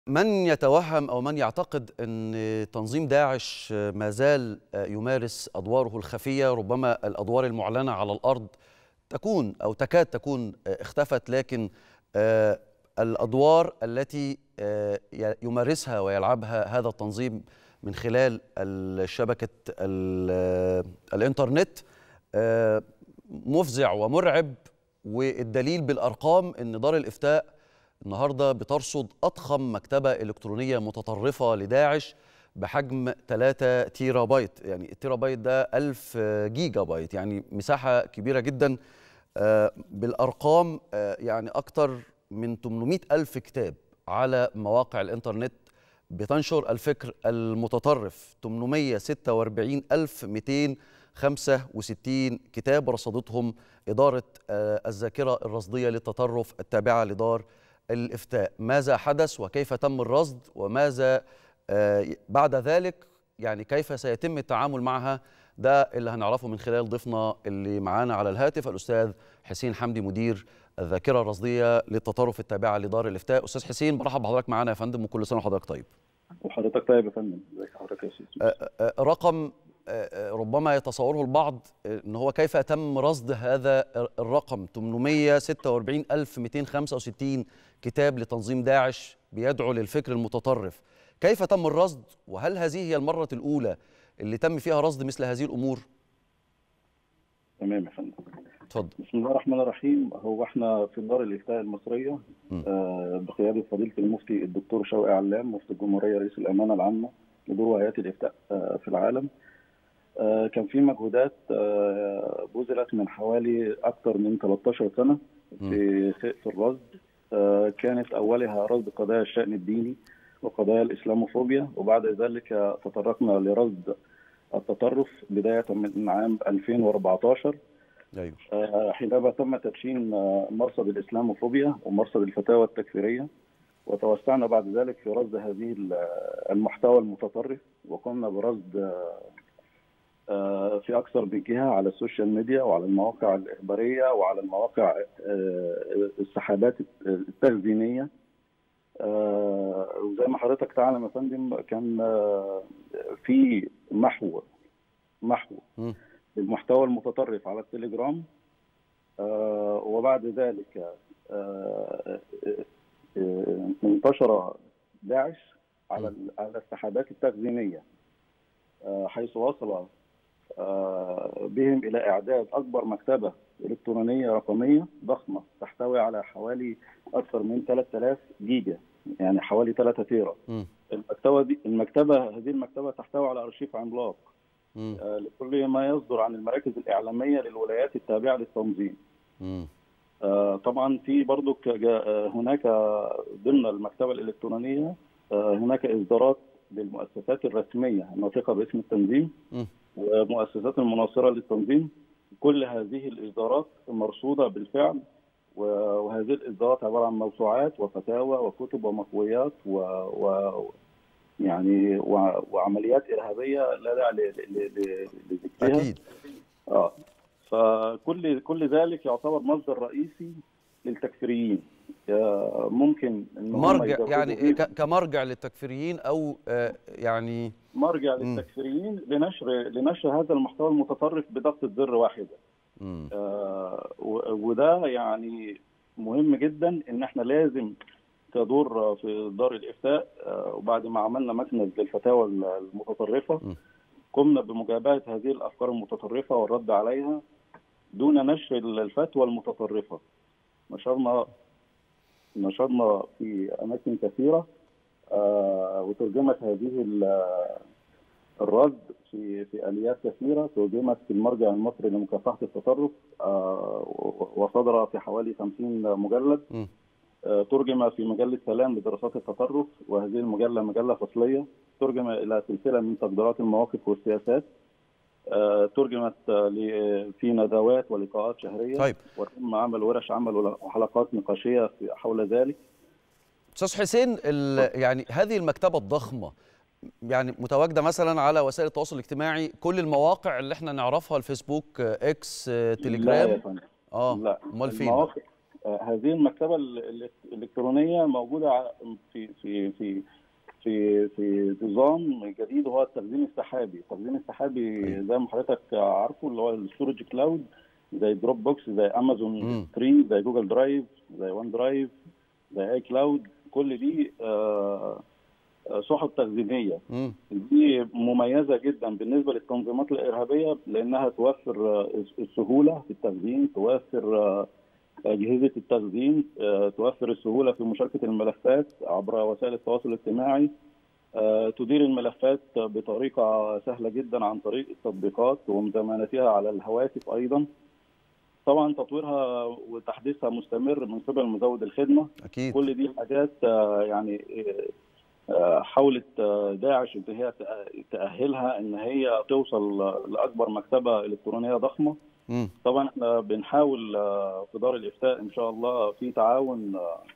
من يتوهم او من يعتقد ان تنظيم داعش ما زال يمارس ادواره الخفيه ربما الادوار المعلنه على الارض تكون او تكاد تكون اختفت لكن الادوار التي يمارسها ويلعبها هذا التنظيم من خلال شبكه الانترنت مفزع ومرعب والدليل بالارقام ان دار الافتاء النهارده بترصد اضخم مكتبه الكترونيه متطرفه لداعش بحجم 3 تيرا بايت يعني التيرا بايت ده 1000 جيجا بايت يعني مساحه كبيره جدا بالارقام يعني اكتر من 800 الف كتاب على مواقع الانترنت بتنشر الفكر المتطرف 846 ألف 265 كتاب رصدتهم إدارة الذاكرة الرصدية للتطرف التابعة لدار الإفتاء ماذا حدث وكيف تم الرصد وماذا بعد ذلك يعني كيف سيتم التعامل معها ده اللي هنعرفه من خلال ضيفنا اللي معانا على الهاتف الأستاذ حسين حمدي مدير الذاكرة الرصدية للتطرف التابعة لدار الإفتاء أستاذ حسين برحب بحضرتك معانا يا فندم وكل سنة وحضرتك طيب وحضرتك طيب يا فندم ازيك حضرتك يا استاذ رقم ربما يتصوره البعض ان هو كيف تم رصد هذا الرقم 846265 كتاب لتنظيم داعش بيدعو للفكر المتطرف كيف تم الرصد وهل هذه هي المرة الأولى اللي تم فيها رصد مثل هذه الأمور تمام يا فندم اتفضل بسم الله الرحمن الرحيم هو احنا في دار الافتاء المصريه آه بقياده فضيله المفتي الدكتور شوقي علام مفتي الجمهوريه رئيس الامانه العامه لدور وهيئات الافتاء آه في العالم آه كان في مجهودات آه بذلت من حوالي اكثر من 13 سنه في في الرصد آه كانت اولها رصد قضايا الشان الديني وقضايا الاسلاموفوبيا وبعد ذلك تطرقنا لرصد التطرف بدايه من عام 2014 أيوة. حينما تم تدشين مرصد الاسلاموفوبيا ومرصد الفتاوى التكفيريه وتوسعنا بعد ذلك في رصد هذه المحتوى المتطرف وقمنا برصد في اكثر من جهه على السوشيال ميديا وعلى المواقع الاخباريه وعلى المواقع السحابات التخزينيه وزي ما حضرتك تعلم يا فندم كان في محو محو م. المحتوى المتطرف على التليجرام آه وبعد ذلك آه آه انتشر داعش على على السحابات التخزينيه حيث وصل بهم الى اعداد اكبر مكتبه الكترونيه رقميه ضخمه تحتوي على حوالي اكثر من 3000 جيجا يعني حوالي 3 تيرا المكتبه دي المكتبه هذه المكتبه تحتوي على ارشيف عملاق آه لكل ما يصدر عن المراكز الإعلامية للولايات التابعة للتنظيم آه طبعا في برضو هناك ضمن المكتبة الإلكترونية آه هناك إصدارات للمؤسسات الرسمية الناطقة باسم التنظيم م. ومؤسسات المناصرة للتنظيم كل هذه الإصدارات مرصودة بالفعل وهذه الإصدارات عبارة عن موسوعات وفتاوى وكتب ومقويات و, و يعني وعمليات ارهابيه لا داعي لذكرها اكيد اه فكل كل ذلك يعتبر مصدر رئيسي للتكفيريين ممكن ان مرجع يعني إيه؟ كمرجع للتكفيريين او آه يعني مرجع للتكفيريين لنشر لنشر هذا المحتوى المتطرف بضغطه زر واحده آه وده يعني مهم جدا ان احنا لازم تدور في دار الافتاء وبعد ما عملنا مكنز للفتاوى المتطرفه قمنا بمجابهه هذه الافكار المتطرفه والرد عليها دون نشر الفتوى المتطرفه نشرنا نشرنا في اماكن كثيره وترجمت هذه الرد في في اليات كثيره ترجمت في المرجع المصري لمكافحه التطرف وصدر في حوالي 50 مجلد م. ترجم في مجلة سلام لدراسات التطرف وهذه المجلة مجلة فصلية ترجم إلى سلسلة من تقديرات المواقف والسياسات ترجمت في ندوات ولقاءات شهرية طيب. وتم عمل ورش عمل وحلقات نقاشية حول ذلك أستاذ حسين يعني هذه المكتبة الضخمة يعني متواجدة مثلا على وسائل التواصل الاجتماعي كل المواقع اللي احنا نعرفها الفيسبوك اكس تليجرام لا يا فندم اه لا امال فين المواقع هذه المكتبه الالكترونيه موجوده في في في في في نظام جديد وهو التخزين السحابي، التخزين السحابي زي ما حضرتك عارفه اللي هو الستورج كلاود زي دروب بوكس زي امازون 3 زي جوجل درايف زي وان درايف زي اي كلاود كل دي آه سحب تخزينيه دي مميزه جدا بالنسبه للتنظيمات الارهابيه لانها توفر السهوله في التخزين توفر اجهزه التخزين توفر السهوله في مشاركه الملفات عبر وسائل التواصل الاجتماعي تدير الملفات بطريقه سهله جدا عن طريق التطبيقات ومزامنتها على الهواتف ايضا طبعا تطويرها وتحديثها مستمر من قبل مزود الخدمه اكيد كل دي حاجات يعني حاولت داعش ان هي تاهلها ان هي توصل لاكبر مكتبه الكترونيه ضخمه مم. طبعا احنا بنحاول في دار الافتاء ان شاء الله في تعاون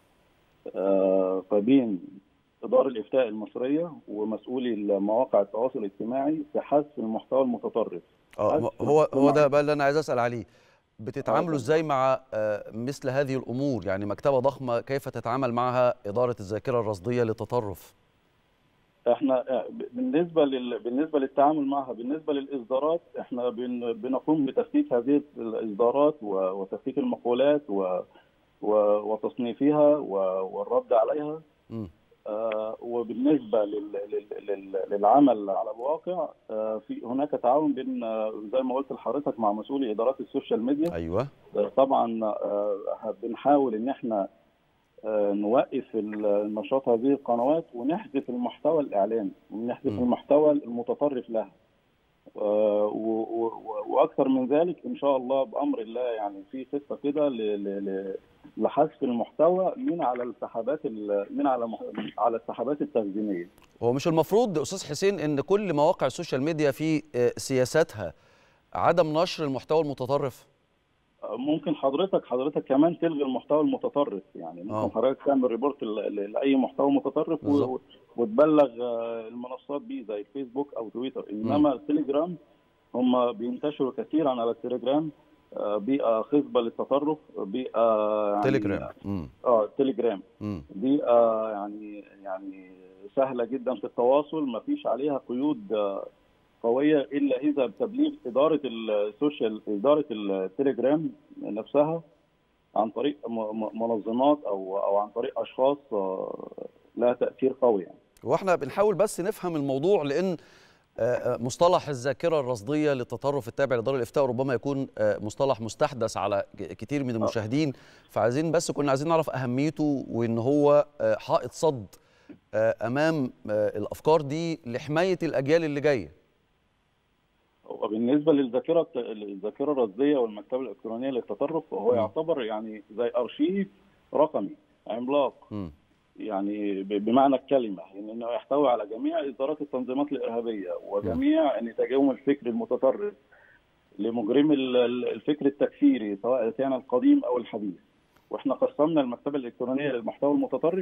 ما بين دار الافتاء المصريه ومسؤولي مواقع التواصل الاجتماعي في حذف المحتوى المتطرف اه هو هو ده بقى اللي انا عايز اسال عليه بتتعاملوا ازاي مع مثل هذه الامور يعني مكتبه ضخمه كيف تتعامل معها اداره الذاكره الرصديه للتطرف احنا بالنسبه لل... بالنسبه للتعامل معها بالنسبه للاصدارات احنا بن... بنقوم بتفكيك هذه الاصدارات و... وتفكيك المقولات و... و... وتصنيفها و... والرد عليها م. آه وبالنسبه لل... لل... للعمل على الواقع آه في هناك تعاون بين آه زي ما قلت لحضرتك مع مسؤولي ادارات السوشيال ميديا ايوه طبعا آه بنحاول ان احنا آه نوقف النشاط هذه القنوات ونحذف المحتوى الاعلامي ونحذف م. المحتوى المتطرف لها آه واكثر من ذلك ان شاء الله بامر الله يعني في خطه كده لحذف المحتوى من على السحابات من على مح... على السحابات التخزينيه. هو مش المفروض استاذ حسين ان كل مواقع السوشيال ميديا في سياساتها عدم نشر المحتوى المتطرف؟ ممكن حضرتك حضرتك كمان تلغي المحتوى المتطرف يعني ممكن آه. حضرتك تعمل ريبورت لاي محتوى متطرف و... بالظبط. وتبلغ المنصات بيه زي الفيسبوك او تويتر انما التليجرام هم بينتشروا كثيرا على التليجرام آه، بيئه خصبه للتطرف بيئه يعني تليجرام مم. اه تليجرام مم. بيئه يعني يعني سهله جدا في التواصل ما فيش عليها قيود آه، قويه الا اذا بتبليغ اداره السوشيال اداره التليجرام نفسها عن طريق م- م- منظمات او او عن طريق اشخاص آه، لها تاثير قوي يعني. واحنا بنحاول بس نفهم الموضوع لان آه، آه، مصطلح الذاكره الرصديه للتطرف التابع لدار الافتاء ربما يكون آه، مصطلح مستحدث على ك- كتير من المشاهدين فعايزين بس كنا عايزين نعرف اهميته وان هو آه، حائط صد آه، امام آه، الافكار دي لحمايه الاجيال اللي جايه وبالنسبه للذاكره الذاكره الرصديه والمكتبه الالكترونيه للتطرف هو م. يعتبر يعني زي ارشيف رقمي عملاق مم. يعني ب- بمعنى الكلمه يعني انه يحتوي على جميع اصدارات التنظيمات الارهابيه وجميع نتاجهم الفكري المتطرف لمجرمي ال- ال- الفكر التكفيري سواء كان القديم او الحديث واحنا قسمنا المكتبه الالكترونيه للمحتوى المتطرف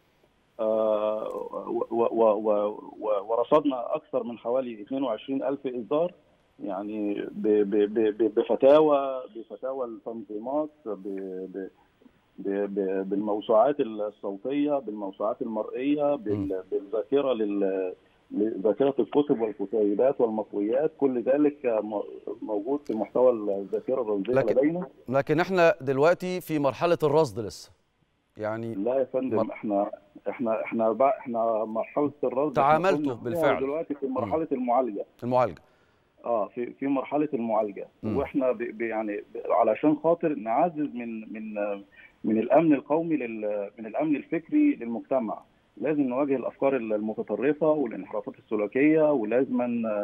آه، و- و- و- و- و- ورصدنا اكثر من حوالي 22 الف اصدار يعني ب- ب- ب- ب- بفتاوى بفتاوى التنظيمات ب- ب- ب- ب- بالموسوعات الصوتيه بالموسوعات المرئيه بال- بالذاكره لل ذاكرة الكتب والكتيبات والمطويات كل ذلك م- موجود في محتوى الذاكرة الرصدية لكن- لدينا لكن احنا دلوقتي في مرحله الرصد لسه يعني لا يا فندم مر- احنا احنا احنا بقى احنا مرحلة الرصد تعاملتوا إحنا كنا فيها بالفعل. دلوقتي في مرحلة المعالجة المعالجه اه في في مرحله المعالجه مم. واحنا ب ب يعني ب علشان خاطر نعزز من من من الامن القومي لل من الامن الفكري للمجتمع لازم نواجه الافكار المتطرفه والانحرافات السلوكيه ولازم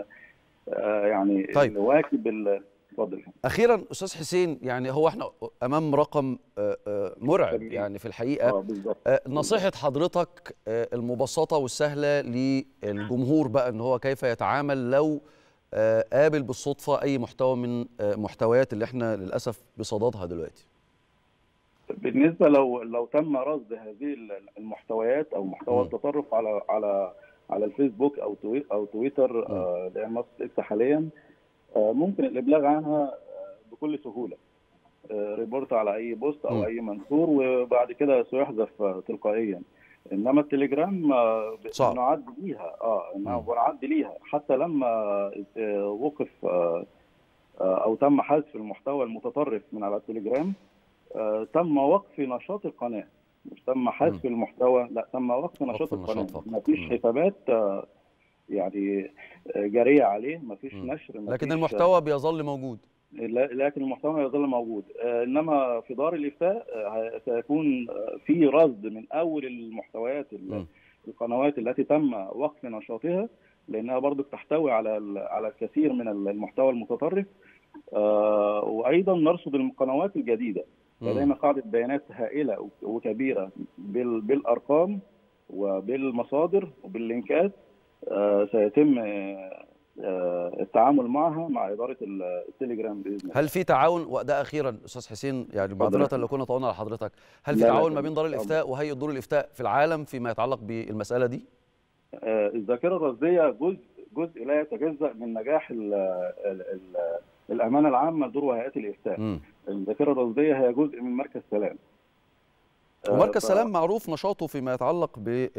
آه يعني طيب. نواكب ال- اتفضل اخيرا استاذ حسين يعني هو احنا امام رقم آه، آه، مرعب كبير. يعني في الحقيقه اه بالظبط آه، نصيحة حضرتك آه، المبسطة والسهلة للجمهور بقى ان هو كيف يتعامل لو آه، قابل بالصدفة اي محتوى من آه، محتويات اللي احنا للأسف بصددها دلوقتي بالنسبه لو لو تم رصد هذه المحتويات او محتوى مم. التطرف على على على الفيسبوك او توي او تويتر آه، اللي هي منصه اكس حاليا آه، ممكن الابلاغ عنها آه، بكل سهوله آه، ريبورت على اي بوست او م. اي منشور وبعد كده سيحذف آه، تلقائيا انما التليجرام آه، ب- صعب. بنعد ليها اه انها م. بنعد ليها حتى لما آه، وقف آه، آه، او تم حذف المحتوى المتطرف من على التليجرام آه، تم وقف نشاط القناه مش تم حذف المحتوى لا تم وقف نشاط النشاط القناه فقط. ما فيش مم. حسابات آه، يعني آه، جاريه عليه ما فيش مم. نشر ما لكن فيش- المحتوى بيظل موجود لا- لكن المحتوى يظل موجود آه، انما في دار الافتاء آه، سيكون آه، في رصد من اول المحتويات ال- م. القنوات التي تم وقف نشاطها لانها برضو تحتوي على ال- على الكثير من المحتوى المتطرف آه، وايضا نرصد القنوات الجديده م. لدينا قاعده بيانات هائله وكبيره بال- بالارقام وبالمصادر وباللينكات آه، سيتم آه، آه، التعامل معها مع اداره ال- التليجرام باذن الله هل في تعاون وده اخيرا استاذ حسين يعني معذره لو كنا طولنا على حضرتك هل في لا، لا، تعاون ما اتفضل. بين دار الافتاء وهيئه دور الافتاء في العالم فيما يتعلق بالمساله دي آه، الذاكره الرصديه جزء جزء لا يتجزا من نجاح ال ال ال الامانه العامه لدور وهيئات الافتاء مم. الذاكره الرصديه هي جزء من مركز سلام آه، ومركز ف- سلام معروف نشاطه فيما يتعلق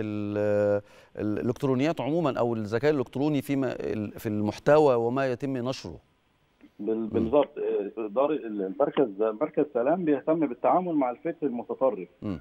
بالالكترونيات عموما او الذكاء الالكتروني فيما في المحتوى وما يتم نشره بال- بالظبط آه، دار المركز مركز سلام بيهتم بالتعامل مع الفكر المتطرف مم.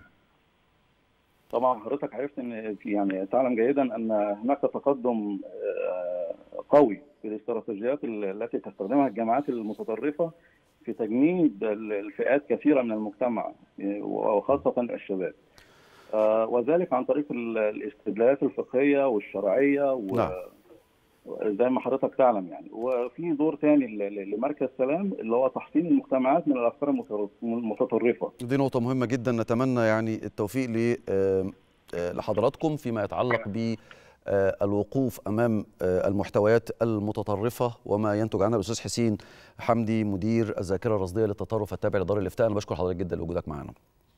طبعا حضرتك عرفت ان في- يعني تعلم جيدا ان هناك تقدم آه، قوي في الاستراتيجيات ال- التي تستخدمها الجماعات المتطرفه في تجنيد ال- الفئات كثيره من المجتمع آه، وخاصه الشباب آه، وذلك عن طريق ال- الاستدلالات الفقهيه والشرعيه و نعم. زي ما حضرتك تعلم يعني وفي دور تاني ل- ل- لمركز سلام اللي هو تحصين المجتمعات من الافكار المتطرف- المتطرفه دي نقطة مهمة جدا نتمنى يعني التوفيق ل- آم، آه، لحضراتكم فيما يتعلق ب آه، الوقوف امام آه، المحتويات المتطرفه وما ينتج عنها الاستاذ حسين حمدي مدير الذاكره الرصديه للتطرف التابع لدار الافتاء انا بشكر حضرتك جدا لوجودك معنا